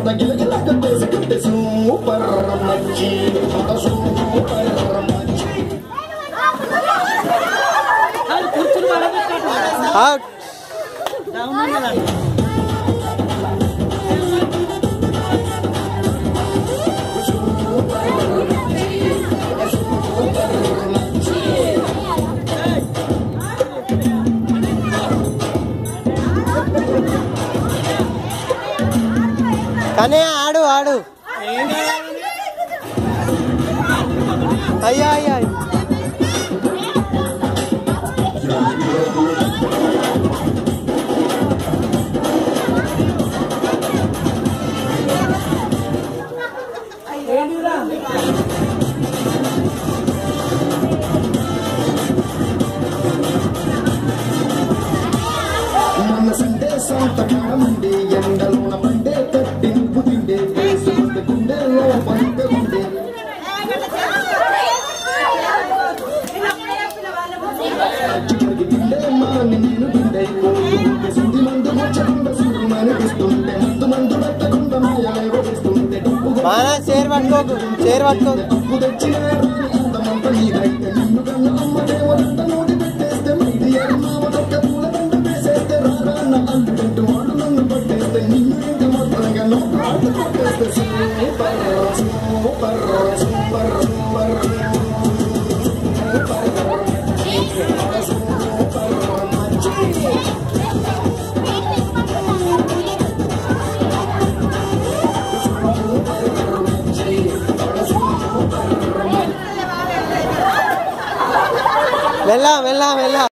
గిలగిల కట్టేసి కట్టే సూపర్ మచ్చి ఒక సూపర్ మచ్చి అవుట్ కానీ ఆడు ఆడు అయ్యా అయ్యా మన సండే సంతకాడమండి ఎండలోన పండే కట్టి నిప్పు తిండే వేసుకుంటే గుండెల్లో పంట ఉండే చివరికి తిండే మాని నేను తిండే కోరుకుంటే సుంది మందు వచ్చకుండా సురుమని పిస్తుంటే మత్తు మందు పెట్టకుండా మాయలేవో చేస్తుంటే డబ్బు మానా చేరు పట్టుకోకు చేరు పట్టుకోకు డబ్బు తెచ్చిన అంతమంత నీదైతే నిన్ను కన్న అమ్మదేమో దండ నోటి పెట్టేస్తే మీది ఎర్మావ దొక్క పూల దండ వేసేస్తే రారా నా అల్లుడంటూ వాడు నన్ను పట్టేస్తే నిన్ను ఇంక మొత్తంగా నువ్వు కాళ్ళు కొట్టేస్తే సూపర్ సూపర్ సూపర్ సూపర్ వెళ్ళా వెళ్ళా వెళ్ళా